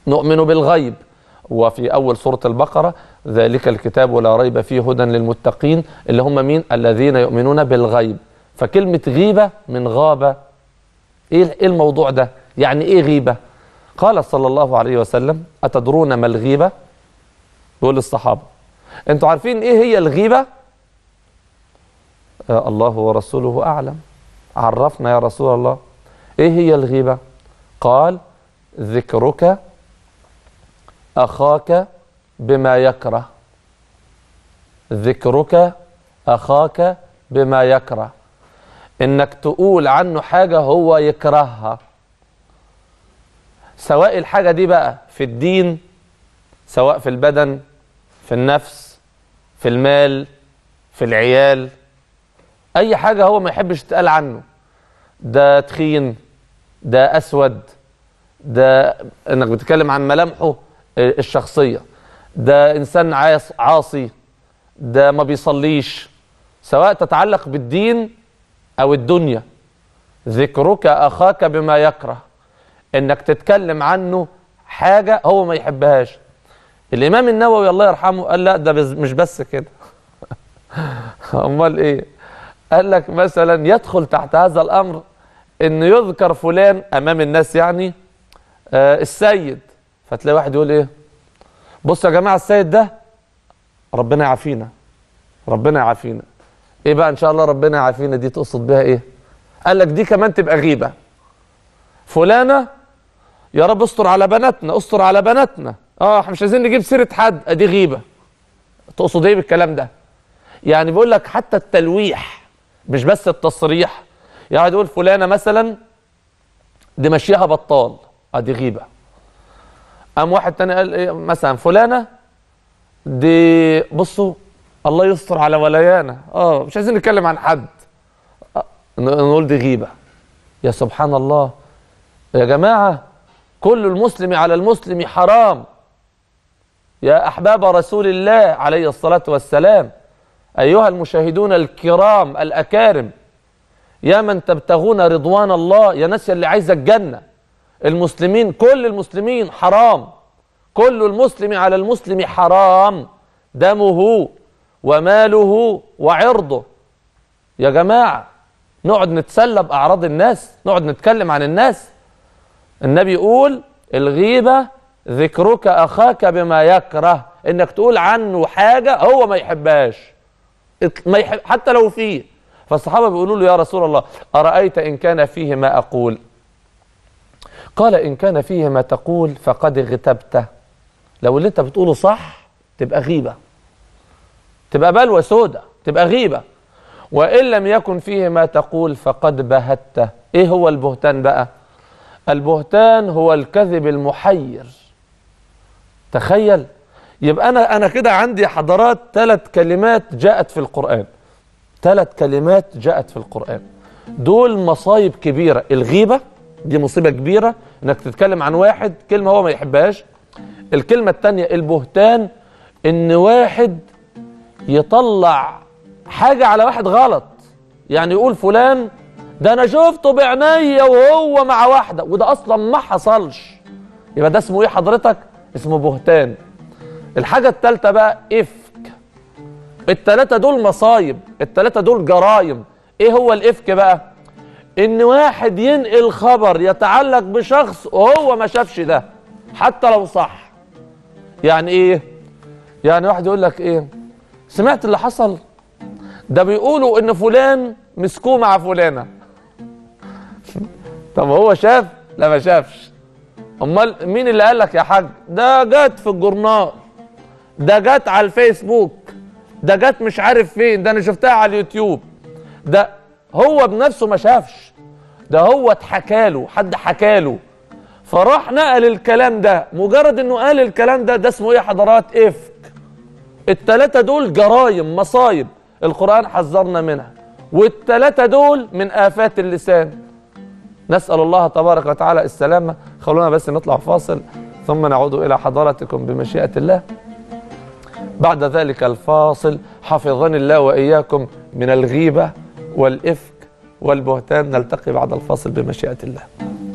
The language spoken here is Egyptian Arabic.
نؤمن بالغيب وفي أول سورة البقرة ذلك الكتاب ولا ريب فيه هدى للمتقين اللي هم مين الذين يؤمنون بالغيب فكلمة غيبة من غابة إيه إيه الموضوع ده يعني إيه غيبة قال صلى الله عليه وسلم أتدرون ما الغيبة بيقول للصحابة أنتوا عارفين إيه هي الغيبة آه الله ورسوله أعلم عرفنا يا رسول الله إيه هي الغيبة قال ذكرك أخاك بما يكره ذكرك أخاك بما يكره إنك تقول عنه حاجة هو يكرهها سواء الحاجة دي بقى في الدين سواء في البدن في النفس في المال في العيال أي حاجة هو ما يحبش تقال عنه ده تخين ده أسود ده إنك بتتكلم عن ملامحه الشخصية ده إنسان عاص عاصي ده ما بيصليش سواء تتعلق بالدين أو الدنيا ذكرك أخاك بما يكره إنك تتكلم عنه حاجة هو ما يحبهاش الإمام النووي الله يرحمه قال لا ده بز- مش بس كده أمال إيه قال لك مثلا يدخل تحت هذا الأمر إن يذكر فلان أمام الناس يعني آه السيد فتلاقي واحد يقول إيه بص يا جماعة السيد ده ربنا يعافينا ربنا يعافينا ايه بقى ان شاء الله ربنا يعافينا دي تقصد بها ايه قال لك دي كمان تبقى غيبة فلانة يا رب استر على بناتنا استر على بناتنا اه احنا مش عايزين نجيب سيرة حد ادي غيبة تقصد ايه بالكلام ده يعني بيقول لك حتى التلويح مش بس التصريح يعني يقول فلانة مثلا دي مشيها بطال ادي غيبة قام واحد تاني قال ايه مثلا فلانة دي بصوا الله يستر على ولايانا اه مش عايزين نتكلم عن حد آه، نقول دي غيبة يا سبحان الله يا جماعة كل المسلم على المسلم حرام يا أحباب رسول الله عليه الصلاة والسلام أيها المشاهدون الكرام الأكارم يا من تبتغون رضوان الله يا ناس اللي عايزة الجنة المسلمين كل المسلمين حرام كل المسلم على المسلم حرام دمه وماله وعرضه يا جماعة نقعد نتسلى بأعراض الناس نقعد نتكلم عن الناس النبي يقول الغيبة ذكرك أخاك بما يكره إنك تقول عنه حاجة هو ما يحبهاش إط- ما يحب حتى لو فيه فالصحابة بيقولوا له يا رسول الله أرأيت إن كان فيه ما أقول قال إن كان فيه ما تقول فقد اغتبته لو اللي أنت بتقوله صح تبقى غيبة تبقى بلوى سودة تبقى غيبة وإن لم يكن فيه ما تقول فقد بهته إيه هو البهتان بقى البهتان هو الكذب المحير تخيل يبقى أنا أنا كده عندي حضارات ثلاث كلمات جاءت في القرآن ثلاث كلمات جاءت في القرآن دول مصايب كبيرة الغيبة دي مصيبة كبيرة انك تتكلم عن واحد كلمة هو ما يحبهاش الكلمة التانية البهتان ان واحد يطلع حاجة على واحد غلط يعني يقول فلان ده انا شفته بعينيا وهو مع واحدة وده اصلا ما حصلش يبقى ده اسمه ايه حضرتك اسمه بهتان الحاجة التالتة بقى افك التلاتة دول مصايب التلاتة دول جرايم ايه هو الافك بقى ان واحد ينقل خبر يتعلق بشخص وهو ما شافش ده حتى لو صح يعني ايه يعني واحد يقول لك ايه سمعت اللي حصل ده بيقولوا ان فلان مسكوه مع فلانه طب هو شاف لا ما شافش امال مين اللي قال لك يا حاج ده جت في الجورنال ده جت على الفيسبوك ده جت مش عارف فين ده انا شفتها على اليوتيوب ده هو بنفسه ما شافش ده هو اتحكى له حد حكى له فراح نقل الكلام ده مجرد انه قال الكلام ده ده اسمه ايه يا حضرات افك التلاتة دول جرايم مصايب القرآن حذرنا منها والتلاتة دول من آفات اللسان نسأل الله تبارك وتعالى السلامة خلونا بس نطلع فاصل ثم نعود إلى حضراتكم بمشيئة الله بعد ذلك الفاصل حفظني الله وإياكم من الغيبة والإفك والبهتان نلتقي بعد الفاصل بمشيئة الله